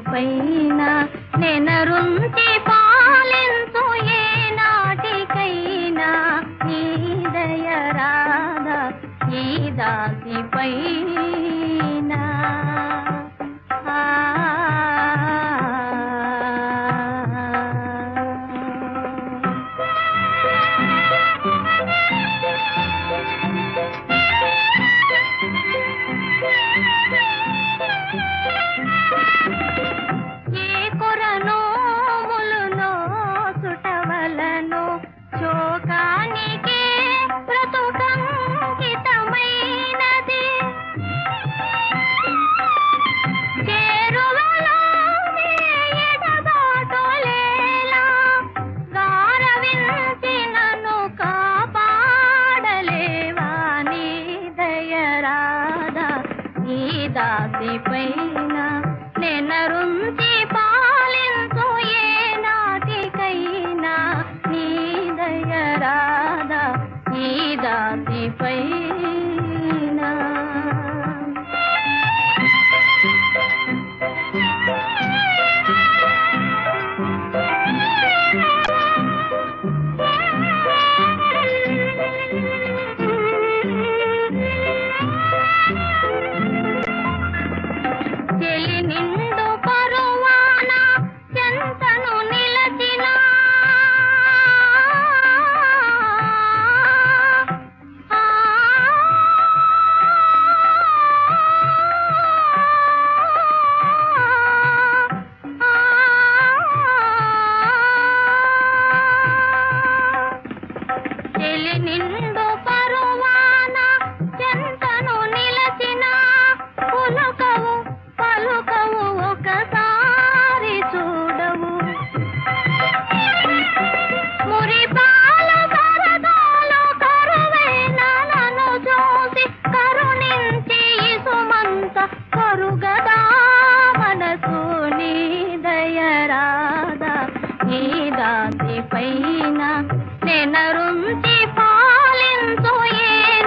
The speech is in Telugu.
పైన నెనరుంచి పాలించు ఏ నాటికైనా ఈ దయ రాధా ఈ దాసి పైన ఆ ఏ కొరనోములునో సుటవలను శోకానికే బ్రతుకంకితమైనది చేరువలో ఎడబాటులేలా గారవించి నన్ను కాపాడలేవా నీ దయరాదా ఈ దాసి పైన నెనరుంచి పాలించు ఏ నాటికైనా నీ దయరాదా ఈ దాసి పైన చెలి నిండు పరువాన చెంతను నిలచిన ఆ చెలి నిండు పరువాన చెంతను నిలచిన పులకవు పలుకవు ఒకసారి చూడవు మురిపాలు కరదాలు కరువైన నన్ను చూసి కరుణించి ఇసుమంత కరుగదా మనసు నీ దయరాదా నీ దాసి పైన నెనరుంచి పాలించు ఏ